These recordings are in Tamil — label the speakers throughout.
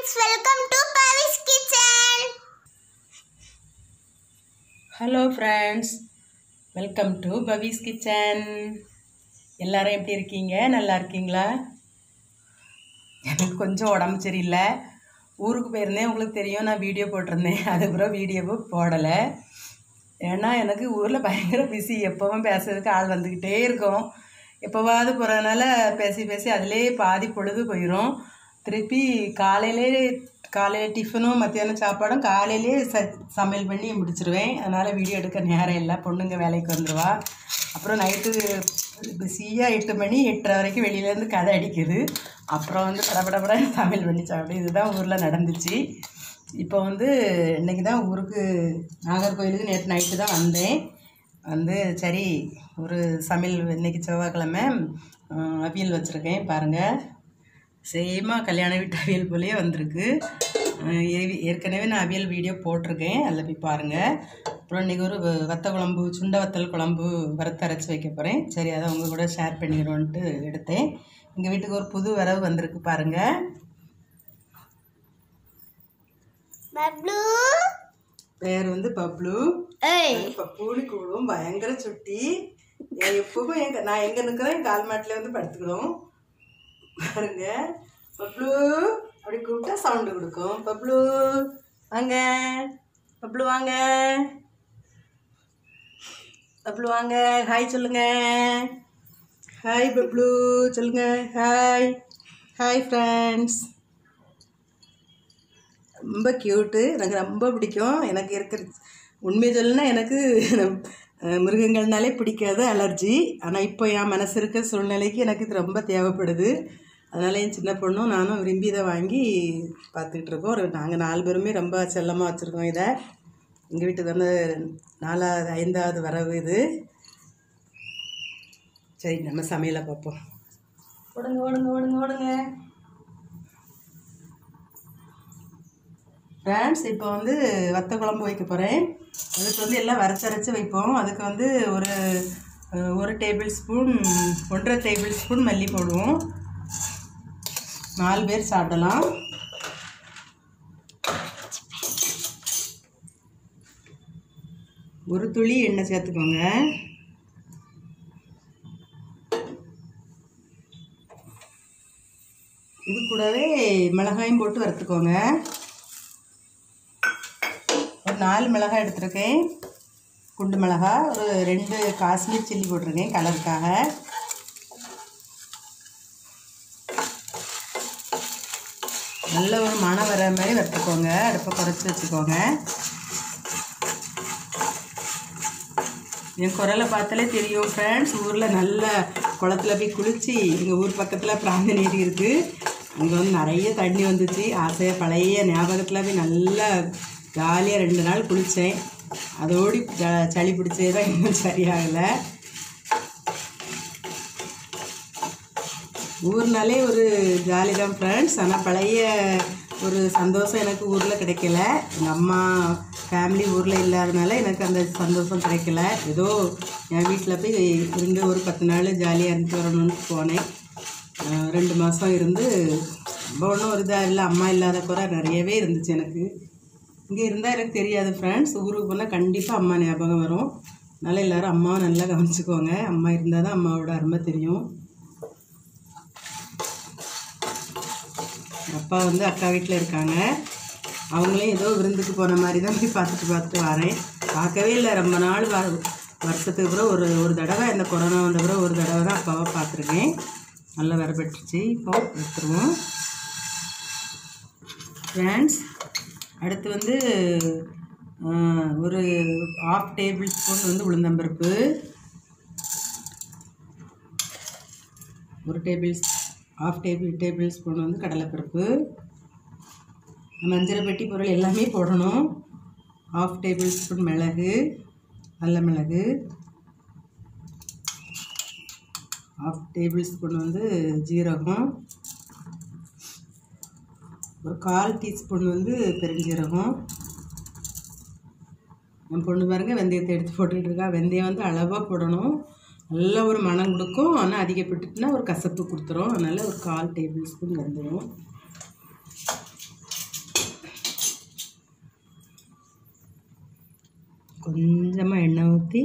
Speaker 1: friends welcome to Pavi's kitchen
Speaker 2: hello friends welcome to Pavi's kitchen எல்லாரும் எப்படி இருக்கீங்க நல்லா இருக்கீங்களா எனக்கு கொஞ்சம் உடம்பு சரியில்லை ஊருக்கு போயிருந்தேன் உங்களுக்கு தெரியும் நான் வீடியோ போட்டிருந்தேன் அதுக்கப்புறம் வீடியோவும் போடலை ஏன்னா எனக்கு ஊரில் பயங்கர பிஸி எப்போவும் பேசுறதுக்கு ஆள் வந்துக்கிட்டே இருக்கும் எப்போவாவது போகிறதுனால பேசி பேசி அதிலே பாதி பொழுது போயிடும் திருப்பி காலையிலே காலையில் டிஃபனும் மத்தியானம் சாப்பாடும் காலையிலே ச சமையல் பண்ணி முடிச்சிருவேன் அதனால் வீடியோ எடுக்க நேரம் இல்லை பொண்ணுங்க வேலைக்கு வந்துடுவா அப்புறம் நைட்டு பிஸியாக எட்டு மணி எட்டரை வரைக்கும் வெளியிலேருந்து கதை அடிக்குது அப்புறம் வந்து படபடபட சமையல் பண்ணி சாப்பிடு இதுதான் ஊரில் நடந்துச்சு இப்போ வந்து இன்றைக்கி தான் ஊருக்கு நாகர்கோயிலுக்கு நேற்று நைட்டு தான் வந்தேன் வந்து சரி ஒரு சமையல் இன்னைக்கு செவ்வாய்க்கிழமை அஹ், அவியல் வச்சுருக்கேன் பாருங்கள் சேமாக கல்யாண வீட்டு அவியல் போலயே வந்திருக்கு அஹ், ஏவி- ஏற்கனவே நான் அவியல் வீடியோ போட்டிருக்கேன் அதில் போய் பாருங்கள் அப்புறம் இன்றைக்கி ஒரு வ- வத்த குழம்பு சுண்ட வத்தல் குழம்பு வறுத்து அரைச்சி வைக்க போகிறேன் சரி அதை உங்கள் கூட ஷேர் பண்ணிடுவோன்ட்டு எடுத்தேன் எங்கள் வீட்டுக்கு ஒரு புது வரவு வந்திருக்கு பாருங்கள்
Speaker 1: பப்ளு
Speaker 2: பேர் வந்து பப்ளு
Speaker 1: ஏய்
Speaker 2: பப்புனு கூடும் பயங்கர சுட்டி என் எப்பவும் எங்க நான் எங்க நிற்கிறேன் என் கால் மாட்டில் வந்து படுத்துக்கிறோம் பாருங்க பப்ளு அப்படி கூப்பிட்டா சவுண்டு கொடுக்கும் பப்ளு வாங்க பப்ளு வாங்க பப்ளு வாங்க ஹாய் சொல்லுங்க ஹாய் பப்ளு சொல்லுங்க ஹாய் ஹாய் ஃப்ரெண்ட்ஸ் ரொம்ப க்யூட்டு எனக்கு ரொம்ப பிடிக்கும் எனக்கு இருக்கிற உண்மையை சொல்லணும்னா எனக்கு அஹ், மிருகங்கள்னாலே பிடிக்காது அலர்ஜி ஆனால் இப்போ என் மனசு இருக்க சூழ்நிலைக்கு எனக்கு இது ரொம்ப தேவைப்படுது அதனால் என் சின்ன பொண்ணும் நானும் விரும்பி இதை வாங்கி பார்த்துக்கிட்டு இருக்கோம் ஒரு நாங்கள் நாலு பேருமே ரொம்ப செல்லமாக வச்சுருக்கோம் இதை எங்கள் வீட்டுக்கு வந்து நாலாவது ஐந்தாவது வரவு இது சரி நம்ம சமையலை பார்ப்போம் ஓடுங்க ஓடுங்க ஓடுங்க ஓடுங்க ஃப்ரெண்ட்ஸ் இப்போ வந்து வத்த குழம்பு வைக்க போகிறேன் அதுக்கு வந்து எல்லாம் வரைச்சரைச்சி வைப்போம் அதுக்கு வந்து ஒரு அஹ், ஒரு டேபிள் ஸ்பூன் ஒன்றரை டேபிள் ஸ்பூன் மல்லி போடுவோம் நாலு பேர் சாப்பிடலாம் ஒரு துளி எண்ணெய் சேர்த்துக்கோங்க இது கூடவே மிளகாயும் போட்டு வறுத்துக்கோங்க ஒரு நாலு மிளகாய் எடுத்திருக்கேன் குண்டு மிளகாய் ஒரு ரெண்டு காஷ்மீர் சில்லி போட்டிருக்கேன் கலருக்காக நல்ல ஒரு மணம் வர மாதிரி வறுத்துக்கோங்க அடுப்பை குறைச்சி வச்சுக்கோங்க என் குரலை பார்த்தாலே தெரியும் ஃப்ரெண்ட்ஸ் ஊரில் நல்ல குளத்துல போய் குளித்து எங்கள் ஊர் பக்கத்தில் பிராந்த நீர் இருக்குது அங்கே வந்து நிறைய தண்ணி வந்துச்சு ஆசையாக பழைய ஞாபகத்தில் போய் நல்லா ஜாலியாக ரெண்டு நாள் குளித்தேன் அதோடு ஜ- சளி பிடிச்சே தான் இன்னும் சரியாகலை ஊர்னாலே ஒரு ஜாலி தான் ஃப்ரெண்ட்ஸ் ஆனால் பழைய ஒரு சந்தோஷம் எனக்கு ஊரில் கிடைக்கல எங்கள் அம்மா ஃபேமிலி ஊரில் இல்லாதனால எனக்கு அந்த சந்தோஷம் கிடைக்கல ஏதோ என் வீட்டில் போய் இருந்து ஒரு பத்து நாள் ஜாலியாக இருந்துட்டு வரணும்னு போனேன் அஹ் ரெண்டு மாதம் இருந்து ரொம்ப ஒன்றும் ஒரு இதாக இல்லை அம்மா இல்லாத குறை நிறையவே இருந்துச்சு எனக்கு இங்கே இருந்தால் எனக்கு தெரியாது ஃப்ரெண்ட்ஸ் ஊருக்கு போனால் கண்டிப்பாக அம்மா ஞாபகம் வரும் அதனால் எல்லோரும் அம்மாவை நல்லா கவனிச்சுக்கோங்க அம்மா இருந்தால் தான் அம்மாவோட அருமை தெரியும் அப்பா வந்து அக்கா வீட்டில் இருக்காங்க அவங்களையும் ஏதோ விருந்துக்கு போன மாதிரி தான் போய் பார்த்துட்டு பார்த்துட்டு வரேன் பார்க்கவே இல்லை ரொம்ப நாள் வ வருஷத்துக்கு அப்புறம் ஒரு ஒரு தடவை இந்த கொரோனா வந்த பிறகு ஒரு தடவை தான் அப்பாவை பார்த்துருக்கேன் நல்லா வரப்பட்டுச்சு இப்போ எடுத்துருவோம் ஃப்ரெண்ட்ஸ் அடுத்து வந்து ஆஹ், ஒரு ஆஃப் டேபிள் ஸ்பூன் வந்து உளுந்தம்பருப்பு ஒரு table half table tablespoon வந்து கடலைப்பருப்பு மஞ்சள் பெட்டி பொருள் எல்லாமே போடணும் ஆஃப் டேபிள் ஸ்பூன் மிளகு நல்ல மிளகு ஆஃப் டேபிள் ஸ்பூன் வந்து ஜீரகம் ஒரு கால் டீஸ்பூன் வந்து பெருஞ்சீரகம் என் பொண்ணு பாருங்க வெந்தயத்தை எடுத்து போட்டுக்கிட்டு இருக்கா வெந்தயம் வந்து அளவாக போடணும் நல்ல ஒரு மனம் கொடுக்கும் ஆனால் அதிகப்பட்டுட்டுனா ஒரு கசப்பு கொடுத்துரும் அதனால் ஒரு கால் டேபிள் ஸ்பூன் வெந்தயம் கொஞ்சமாக எண்ணெய் ஊற்றி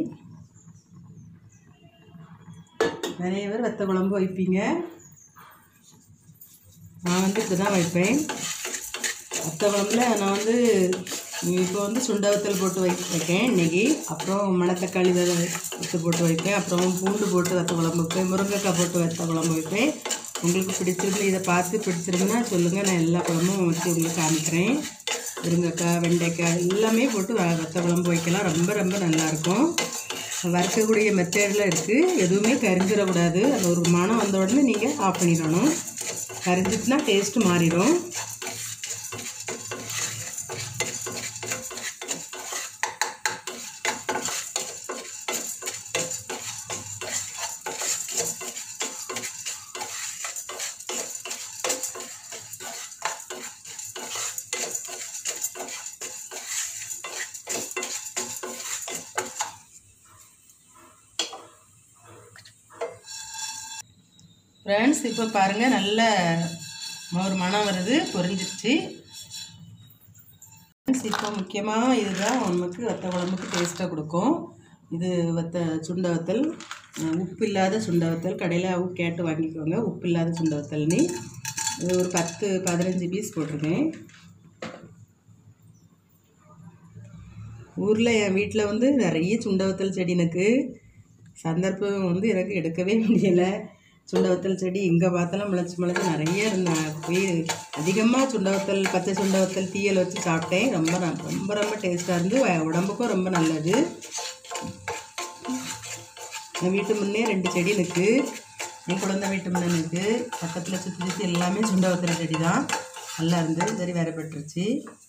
Speaker 2: நிறைய பேர் வத்த குழம்பு வைப்பீங்க நான் வந்து இப்படி தான் வைப்பேன் வத்த குழம்புல நான் வந்து இப்போ வந்து சுண்ட வத்தல் போட்டு வை வைப்பேன் இன்னைக்கு அப்புறம் மணத்தக்காளி விதை வத்து போட்டு வைப்பேன் அப்புறம் பூண்டு போட்டு வத்த குழம்பு வைப்பேன் முருங்கைக்காய் போட்டு வத்த குழம்பு வைப்பேன் உங்களுக்கு பிடிச்சிருந்து இதை பார்த்து பிடிச்சிருந்துன்னா சொல்லுங்கள் நான் எல்லா குழம்பும் வச்சு உங்களுக்கு காமிக்கிறேன் முருங்கைக்காய் வெண்டைக்காய் எல்லாமே போட்டு வ- வத்த குழம்பு வைக்கலாம் ரொம்ப ரொம்ப நல்லாயிருக்கும் வறுக்கக்கூடிய மெத்தேடில் இருக்குது எதுவுமே கரிஞ்சிடக்கூடாது அந்த ஒரு மனம் வந்த உடனே நீங்கள் ஆஃப் பண்ணிடணும் கரிஞ்சிட்டுனா டேஸ்ட்டு மாறிடும் ஃப்ரெண்ட்ஸ் இப்போ பாருங்கள் நல்ல ஒரு மனம் வருது பொரிஞ்சிருச்சு ஃப்ரெண்ட்ஸ் இப்போ முக்கியமாக இதுதான் நமக்கு வத்த குழம்புக்கு டேஸ்ட்டாக கொடுக்கும் இது வத்த சுண்ட வத்தல் அஹ் உப்பு இல்லாத சுண்ட வத்தல் கடையில் கேட்டு வாங்கிக்கோங்க உப்பு இல்லாத சுண்ட வத்தல்னு இது ஒரு பத்து பதினஞ்சு பீஸ் போட்டிருக்கேன் ஊரில் என் வீட்டில் வந்து நிறைய சுண்டவத்தல் செடி எனக்கு சந்தர்ப்பம் வந்து எனக்கு எடுக்கவே முடியலை சுண்டவத்தல் செடி எங்கே பார்த்தாலும் முளைச்சி முளைச்சி நிறைய இருந்தேன் போய் அதிகமாக சுண்டவத்தல் பச்சை சுண்டவத்தல் தீயல் வச்சு சாப்பிட்டேன் ரொம்ப ந- ரொம்ப ரொம்ப டேஸ்ட்டாக இருந்து வ- உடம்புக்கும் ரொம்ப நல்லது என் வீட்டு முன்னே ரெண்டு செடி இருக்குது என் குழந்தை வீட்டு முன்னே இருக்குது பக்கத்தில் சுற்றி சுற்றி எல்லாமே சுண்டவத்தல் செடி தான் நல்லா இருந்து சரி வேற பெற்றுச்சு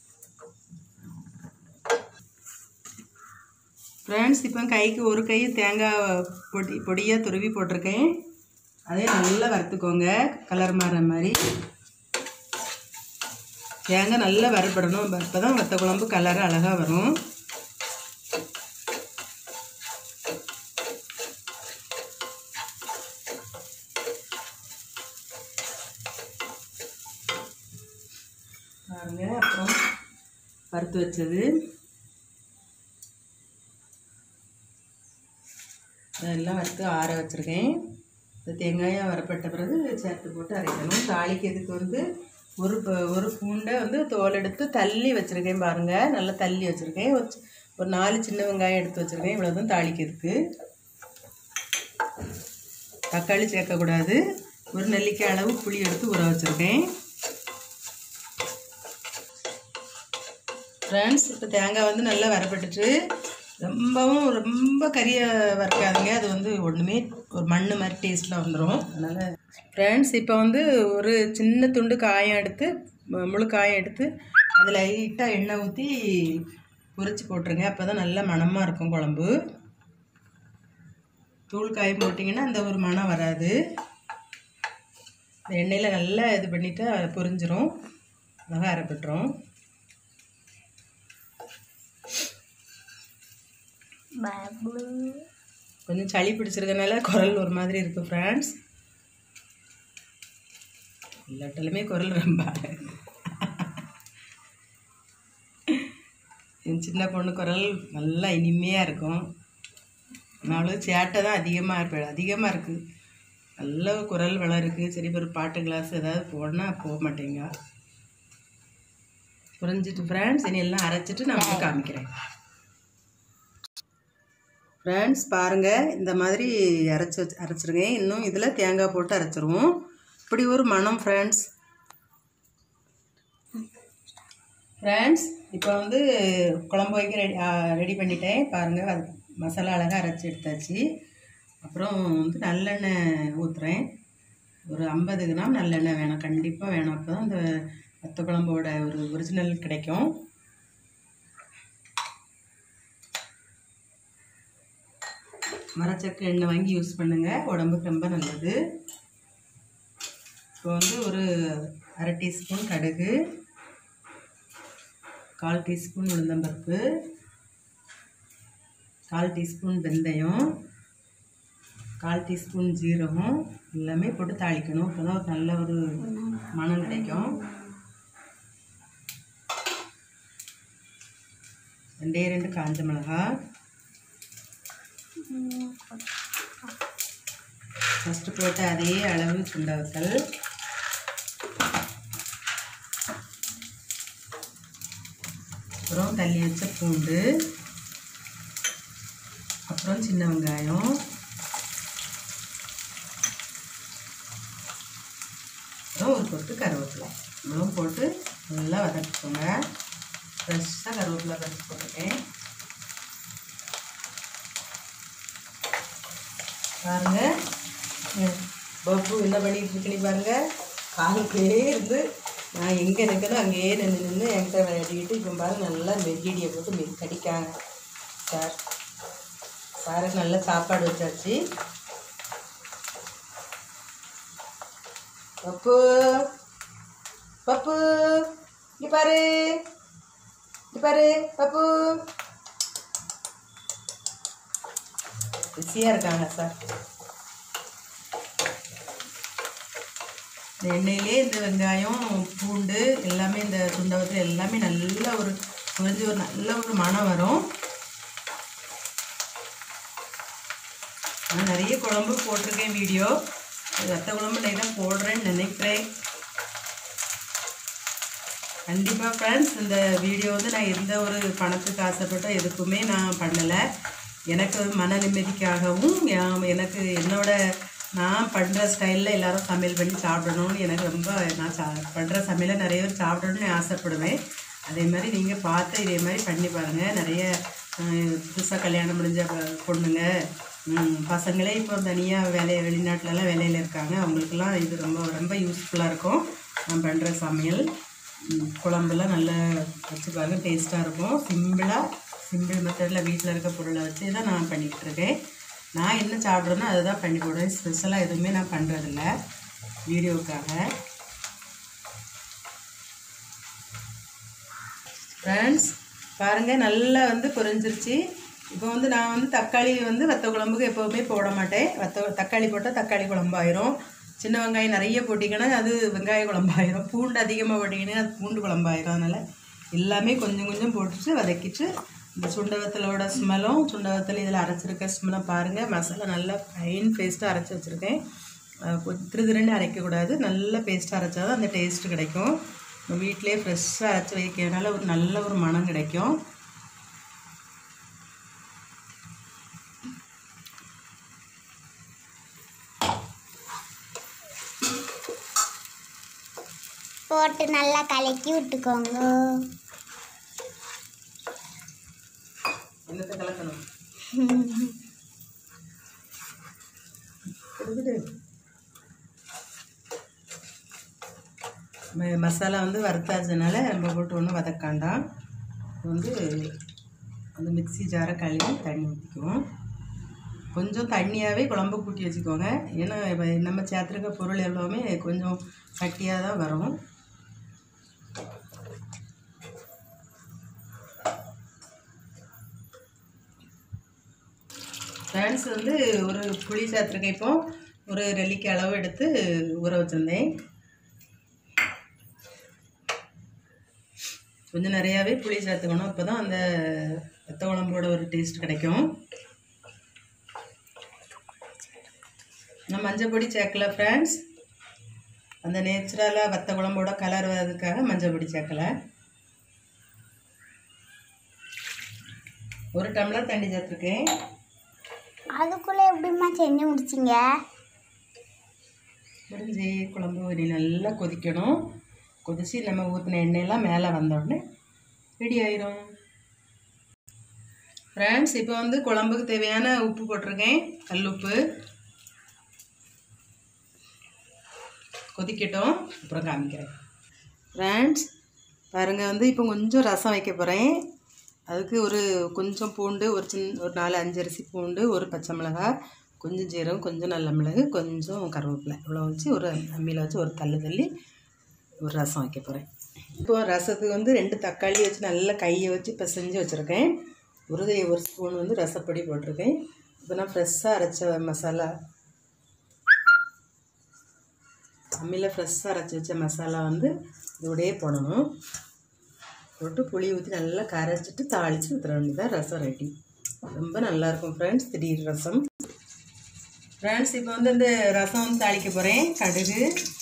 Speaker 2: ஃப்ரெண்ட்ஸ் இப்போ கைக்கு ஒரு கை தேங்காய் பொடி பொடியாக துருவி போட்டிருக்கேன் அதே நல்லா வறுத்துக்கோங்க கலர் மாறுற மாதிரி தேங்காய் நல்லா வறுபடணும் அப்போ தான் வத்த குழம்பு கலர் அழகாக வரும் பாருங்க அப்புறம் வறுத்து வச்சது அதெல்லாம் வறுத்து ஆற வச்சுருக்கேன் இந்த தேங்காயாக வரப்பட்ட பிறகு சேர்த்து போட்டு அரைக்கணும் தாளிக்கிறதுக்கு வந்து ஒரு ப- ஒரு பூண்டை வந்து தோல் எடுத்து தள்ளி வச்சுருக்கேன் பாருங்கள் நல்லா தள்ளி வச்சுருக்கேன் ஒரு சி- ஒரு நாலு சின்ன வெங்காயம் எடுத்து வச்சுருக்கேன் இவ்வளோதான் தாளிக்கிறதுக்கு தக்காளி சேர்க்கக்கூடாது ஒரு நெல்லிக்காய் அளவு புளி எடுத்து ஊற வச்சுருக்கேன் ஃப்ரெண்ட்ஸ் இப்போ தேங்காய் வந்து நல்லா வரப்பட்டுட்டு ரொம்பவும் ரொம்ப கறிய வறுக்காதுங்க அது வந்து ஒன்றுமே ஒரு மண் மாதிரி டேஸ்ட்டில் வந்துடும் அதனால் ஃப்ரெண்ட்ஸ் இப்போ வந்து ஒரு சின்ன துண்டு காயம் எடுத்து மு- முழு காயம் எடுத்து அதில் லைட்டாக எண்ணெய் ஊற்றி பொரிச்சு போட்டுருங்க அப்போ தான் நல்ல மணமாக இருக்கும் குழம்பு தூள் காயம் போட்டிங்கன்னா அந்த ஒரு மணம் வராது இந்த எண்ணெயில் நல்லா இது பண்ணிட்டா பொரிஞ்சிரும் அழகாக அரைப்பட்டுரும்
Speaker 1: பப்ளு
Speaker 2: கொஞ்சம் சளி பிடிச்சிருக்கனால குரல் ஒரு மாதிரி இருக்கு ஃப்ரெண்ட்ஸ் எல்லாட்டிலுமே குரல் ரொம்ப என் சின்ன பொண்ணு குரல் நல்லா இனிமையாக இருக்கும் நாளும் சேட்டை தான் அதிகமாக இருப்பேன் அதிகமாக இருக்குது நல்ல குரல் வளம் இருக்குது சரி ஒரு பாட்டு கிளாஸ் ஏதாவது போனால் போக மாட்டேங்க புரிஞ்சிட்டு ஃப்ரெண்ட்ஸ் இனி எல்லாம் அரைச்சிட்டு நான் வந்து காமிக்கிறேன் ஃப்ரெண்ட்ஸ் பாருங்கள் இந்த மாதிரி அரைச்சி வச்சு அரைச்சிருங்க இன்னும் இதில் தேங்காய் போட்டு அரைச்சிருவோம் இப்படி ஒரு மனம் ஃப்ரெண்ட்ஸ் ஃப்ரெண்ட்ஸ் இப்போ வந்து குழம்பு வைக்க ரெடி ரெடி பண்ணிட்டேன் பாருங்கள் அது மசாலா அழகாக அரைச்சி எடுத்தாச்சு அப்புறம் வந்து நல்லெண்ணெய் ஊற்றுறேன் ஒரு ஐம்பது கிராம் நல்லெண்ணெய் வேணும் கண்டிப்பாக வேணும் அப்போ தான் அந்த வத்த குழம்போட ஒரு ஒரிஜினல் கிடைக்கும் மரச்சக்கு எண்ணெய் வாங்கி யூஸ் பண்ணுங்கள் உடம்புக்கு ரொம்ப நல்லது இப்போ வந்து ஒரு அரை டீஸ்பூன் கடுகு கால் டீஸ்பூன் உளுந்தம்பருப்பு கால் டீஸ்பூன் வெந்தயம் கால் டீஸ்பூன் ஜீரகம் எல்லாமே போட்டு தாளிக்கணும் அப்போ தான் ஒரு நல்ல ஒரு மணம் கிடைக்கும் ரெண்டே ரெண்டு காஞ்ச மிளகா ஃபஸ்ட்டு போட்ட அதே அளவு சுண்டவத்தல் அப்புறம் தள்ளி வச்ச பூண்டு அப்புறம் சின்ன வெங்காயம் அப்புறம் ஒரு கொத்து கருவேப்பிலை இவ்வளோ போட்டு நல்லா வதக்கிக்கோங்க ஃப்ரெஷ்ஷாக கருவேப்பிலை வதக்கி போட்டுருக்கேன் பாருங்க ம், பப்பு என்ன பண்ணிட்டு இருக்குன்னு பாருங்க காலுக்கே இருந்து நான் எங்கே நிற்கணும் அங்கேயே நின்று நின்று என்கிட்ட விளையாடிக்கிட்டு இப்போ பாருங்க நல்லா மெல்லிடியை போட்டு மெல் கடிக்காங்க சார் சாருக்கு நல்ல சாப்பாடு வச்சாச்சு பப்பு பப்பு இங்க பாரு இங்க பாரு பப்பு பிஸியாக இருக்காங்க சார் இந்த எண்ணெயிலே இந்த வெங்காயம் பூண்டு எல்லாமே இந்த சுண்டவத்தில் எல்லாமே நல்ல ஒரு குறைஞ்சி ஒரு நல்ல ஒரு மணம் வரும் நான் நிறைய குழம்பு போட்டிருக்கேன் வீடியோ வத்த குழம்பு இன்னைக்கு தான் போடுறேன்னு நினைக்கிறேன் கண்டிப்பாக ஃப்ரெண்ட்ஸ் இந்த வீடியோ வந்து நான் எந்த ஒரு பணத்துக்கு ஆசைப்பட்ட எதுக்குமே நான் பண்ணலை எனக்கு மன நிம்மதிக்காகவும் யா- எனக்கு என்னோட நான் பண்ணுற ஸ்டைலில் எல்லாரும் சமையல் பண்ணி சாப்பிடணும்னு எனக்கு ரொம்ப நான் சா பண்ணுற சமையலை நிறைய பேர் சாப்பிடணும்னு ஆசைப்படுவேன் அதே மாதிரி நீங்கள் பார்த்து இதே மாதிரி பண்ணி பாருங்கள் நிறைய புதுசாக கல்யாணம் முடிஞ்ச ப- பொண்ணுங்க ம், பசங்களே இப்போ தனியாக வேலை வெளிநாட்டிலலாம் வேலையில் இருக்காங்க அவங்களுக்குலாம் இது ரொம்ப ரொம்ப யூஸ்ஃபுல்லாக இருக்கும் நான் பண்ணுற சமையல் ம், குழம்புலாம் நல்லா வச்சு பாருங்க டேஸ்ட்டாக இருக்கும் சிம்பிளாக சிம்பிள் மெத்தடில் வீட்டில் இருக்க பொருளை வச்சு தான் நான் பண்ணிக்கிட்டு இருக்கேன் நான் என்ன சாப்பிட்றேனோ அதை தான் பண்ணி போடுவேன் ஸ்பெஷலாக எதுவுமே நான் பண்ணுறதில்ல வீடியோவுக்காக ஃப்ரெண்ட்ஸ் பாருங்கள் நல்லா வந்து பொரிஞ்சிருச்சு இப்போ வந்து நான் வந்து தக்காளி வந்து வத்த குழம்புக்கு எப்போவுமே போட மாட்டேன் வத்த தக்காளி போட்டால் தக்காளி குழம்பாயிரும் சின்ன வெங்காயம் நிறைய போட்டிங்கன்னா அது வெங்காய குழம்பாயிரும் பூண்டு அதிகமாக போட்டிங்கன்னா அது பூண்டு குழம்பாயிரும் அதனால் எல்லாமே கொஞ்சம் கொஞ்சம் போட்டுட்டு வதக்கிட்டு இந்த சுண்டவத்தலோட ஸ்மெல்லும் சுண்டவத்தல் இதில் அரைச்சிருக்க ஸ்மெல்லும் பாருங்கள் மசாலா நல்லா ஃபைன் பேஸ்ட்டாக அரைச்சி வச்சுருக்கேன் அஹ் கொஞ்சம் திரு திருன்னு அரைக்கக்கூடாது நல்ல பேஸ்ட்டாக அரைச்சா தான் அந்த டேஸ்ட்டு கிடைக்கும் நம்ம வீட்டிலே ஃப்ரெஷ்ஷாக அரைச்சி வைக்கிறதுனால ஒரு நல்ல ஒரு மனம் கிடைக்கும்
Speaker 1: போட்டு நல்லா கலக்கி விட்டுக்கோங்க
Speaker 2: என்னத்தை கலக்கணும் கொடுக்குது ம- மசாலா வந்து வறுத்தாச்சனால நம்ம போட்டு ஒன்றும் வதக்காண்டாம் இது வந்து அந்த மிக்ஸி ஜாரை கழுவி தண்ணி ஊற்றிக்குவோம் கொஞ்சம் தண்ணியாகவே குழம்பு கூட்டி வச்சுக்கோங்க ஏன்னா இப்ப நம்ம சேர்த்துருக்க பொருள் எல்லாமே கொஞ்சம் கட்டியாக தான் வரும் ஃப்ரெண்ட்ஸ் வந்து ஒரு புளி சேர்த்துருக்கேன் இப்போ ஒரு நெல்லிக்காய் அளவு எடுத்து ஊற வச்சுருந்தேன் கொஞ்சம் நிறையாவே புளி சேர்த்துக்கணும் அப்போ தான் அந்த வத்த குழம்போட ஒரு டேஸ்ட் கிடைக்கும் நான் மஞ்சள் பொடி சேர்க்கல ஃப்ரெண்ட்ஸ் அந்த நேச்சுரலாக வத்த குழம்போட கலர் வர்றதுக்காக மஞ்சள் பொடி சேர்க்கல ஒரு டம்ளர் தண்ணி சேர்த்துருக்கேன்
Speaker 1: அதுக்குள்ளே எப்படிம்மா செஞ்சு முடிச்சிங்க
Speaker 2: முடிஞ்சு குழம்பு இனி நல்லா கொதிக்கணும் கொதிச்சு நம்ம ஊற்றின எண்ணெயெல்லாம் மேலே வந்த உடனே ரெடி ஆயிரும் ஃப்ரெண்ட்ஸ் இப்போ வந்து குழம்புக்கு தேவையான உப்பு போட்டிருக்கேன் கல் உப்பு கொதிக்கட்டும் அப்புறம் காமிக்கிறேன் ஃப்ரெண்ட்ஸ் பாருங்கள் வந்து இப்போ கொஞ்சம் ரசம் வைக்க போகிறேன் அதுக்கு ஒரு கொஞ்சம் பூண்டு ஒரு சின்ன ஒரு நாலு அஞ்சு அரிசி பூண்டு ஒரு பச்சை மிளகாய் கொஞ்சம் ஜீரகம் கொஞ்சம் நல்ல மிளகு கொஞ்சம் கருவேப்பிலை இவ்வளோ வச்சு ஒரு அம்மியில் வச்சு ஒரு தள்ளு தள்ளி ஒரு ரசம் வைக்க போகிறேன் இப்போ ரசத்துக்கு வந்து ரெண்டு தக்காளி வச்சு நல்லா கையை வச்சு பிசைஞ்சு வச்சுருக்கேன் ஒரு ஒரு ஸ்பூன் வந்து ரசப்பொடி போட்டிருக்கேன் இப்போ நான் ஃப்ரெஷ்ஷாக அரைச்ச மசாலா அம்மியில் ஃப்ரெஷ்ஷாக அரைச்சி வச்ச மசாலா வந்து இதோடயே போடணும் போட்டு புளி ஊற்றி நல்லா கரைச்சிட்டு தாளித்து ஊற்றுற வேண்டியதான் ரசம் ரெடி ரொம்ப நல்லாயிருக்கும் ஃப்ரெண்ட்ஸ் திடீர் ரசம் ஃப்ரெண்ட்ஸ் இப்போ வந்து இந்த ரசம் வந்து தாளிக்க போகிறேன் கடுகு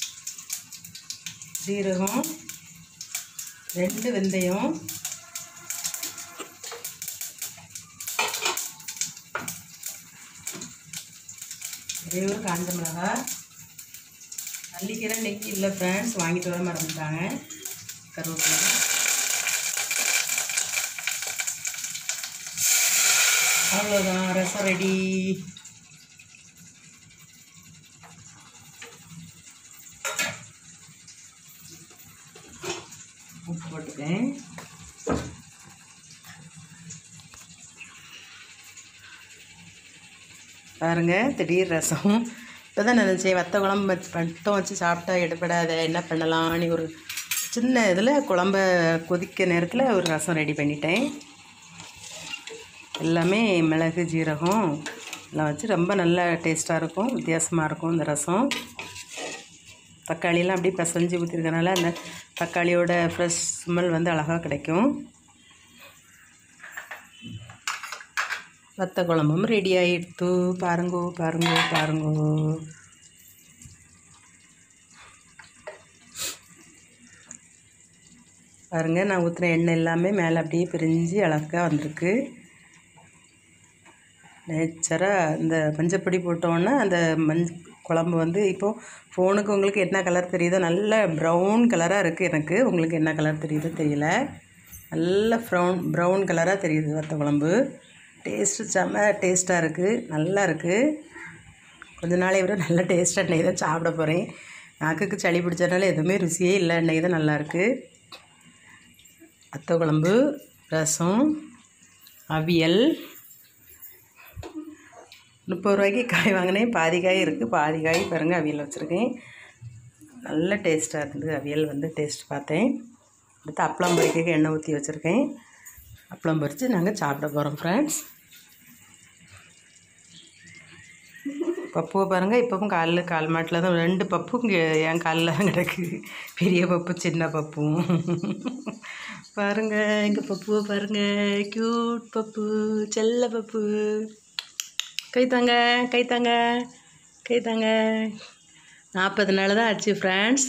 Speaker 2: சீரகம் ரெண்டு வெந்தயம் ஒரே ஒரு காஞ்ச மிளகா மல்லிக்கீரை நெக்கி இல்லை ஃப்ரெண்ட்ஸ் வாங்கிட்டு வர மறந்துட்டாங்க கருவேப்பிலை அவ்வளோதான் ரசம் ரெடி உப்பு போட்டுக்கேன் பாருங்க திடீர் ரசம் இப்போ தான் நினச்சேன் வத்த குழம்பு வச்சு மட்டும் வச்சு சாப்பிட்டா எடுபடாத என்ன பண்ணலாம்னு ஒரு சின்ன இதில் குழம்ப கொதிக்க நேரத்தில் ஒரு ரசம் ரெடி பண்ணிட்டேன் எல்லாமே மிளகு ஜீரகம் எல்லாம் வச்சு ரொம்ப நல்ல டேஸ்ட்டாக இருக்கும் வித்தியாசமாக இருக்கும் இந்த ரசம் தக்காளியெல்லாம் அப்படியே பிசைஞ்சு ஊற்றிருக்கனால அந்த தக்காளியோட ஃப்ரெஷ் ஸ்மெல் வந்து அழகாக கிடைக்கும் வத்த குழம்பும் ரெடி ஆகிடுத்து பாருங்கோ பாருங்கோ பாருங்கோ பாருங்க நான் ஊற்றுன எண்ணெய் எல்லாமே மேலே அப்படியே பிரிஞ்சு அழகாக வந்திருக்கு நேச்சராக இந்த மஞ்சப்பொடி போட்டோன்னா அந்த மஞ் குழம்பு வந்து இப்போது ஃபோனுக்கு உங்களுக்கு என்ன கலர் தெரியுதோ நல்ல ப்ரௌன் கலராக இருக்குது எனக்கு உங்களுக்கு என்ன கலர் தெரியுதோ தெரியல நல்ல ப்ரௌன் ப்ரௌன் கலராக தெரியுது வத்த குழம்பு டேஸ்ட்டு செம்ம டேஸ்ட்டாக இருக்குது நல்லா இருக்குது கொஞ்ச நாளை விட நல்ல டேஸ்ட்டாக இன்றைக்கி தான் சாப்பிட போகிறேன் நாக்குக்கு சளி பிடிச்சதுனால எதுவுமே ருசியே இல்லை இன்றைக்கி தான் நல்லாயிருக்கு வத்த குழம்பு ரசம் அவியல் முப்பது ரூபாய்க்கு காய் வாங்கினேன் பாதி காய் இருக்குது பாதி காய் பாருங்கள் அவியல் வச்சுருக்கேன் நல்ல டேஸ்ட்டாக இருந்தது அவியல் வந்து டேஸ்ட் பார்த்தேன் அடுத்து அப்பளம் பொரிக்க எண்ணெய் ஊற்றி வச்சுருக்கேன் அப்பளம் பொரித்து நாங்கள் சாப்பிட போகிறோம் ஃப்ரெண்ட்ஸ் பப்புவை பாருங்கள் இப்போவும் காலில் கால் மாட்டில் தான் ரெண்டு பப்பும் இங்கே என் காலில் தான் கிடக்கு பெரிய பப்பு சின்ன பப்பும் பாருங்கள் எங்கள் பப்புவை பாருங்கள் க்யூட் பப்பு செல்ல பப்பு கை தாங்க கை தாங்க கை தாங்க நாற்பது நாள் தான் ஆச்சு ஃப்ரெண்ட்ஸ்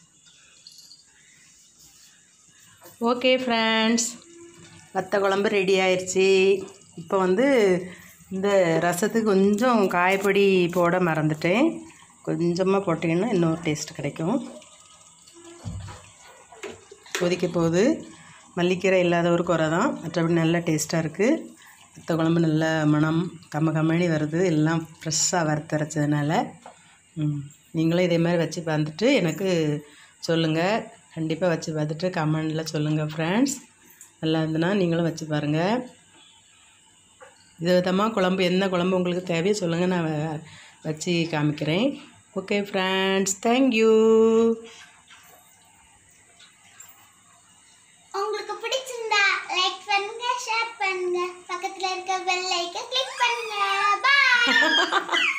Speaker 2: ஓகே ஃப்ரெண்ட்ஸ் வத்த குழம்பு ரெடி ஆயிடுச்சு இப்போ வந்து இந்த ரசத்துக்கு கொஞ்சம் காய்பொடி போட மறந்துட்டேன் கொஞ்சமாக போட்டிங்கன்னா இன்னொரு டேஸ்ட் கிடைக்கும் கொதிக்க போகுது மல்லிக்கீரை இல்லாத ஒரு குறை தான் மற்றபடி நல்ல டேஸ்ட்டாக இருக்குது வத்த குழம்பு நல்ல மணம் கம்ம கம்மணி வருது எல்லாம் ஃப்ரெஷ்ஷாக வறுத்தரைச்சதுனால ம், நீங்களும் இதே மாதிரி வச்சு பார்த்துட்டு எனக்கு சொல்லுங்கள் கண்டிப்பாக வச்சு பார்த்துட்டு கமெண்டில் சொல்லுங்கள் ஃப்ரெண்ட்ஸ் நல்லா இருந்ததுன்னா நீங்களும் வச்சு பாருங்கள் இது விதமாக குழம்பு என்ன குழம்பு உங்களுக்கு தேவையோ சொல்லுங்கள் நான் வ- வச்சு காமிக்கிறேன் ஓகே ஃப்ரெண்ட்ஸ் தேங்க்யூ
Speaker 1: உங்களுக்கு பிடிச்சிருந்தா லைக் பண்ணுங்க ஷேர் பண்ணுங்க பக்கத்துல இருக்க பெல் ஐக்கன் கிளிக் பண்ணுங்க பாய்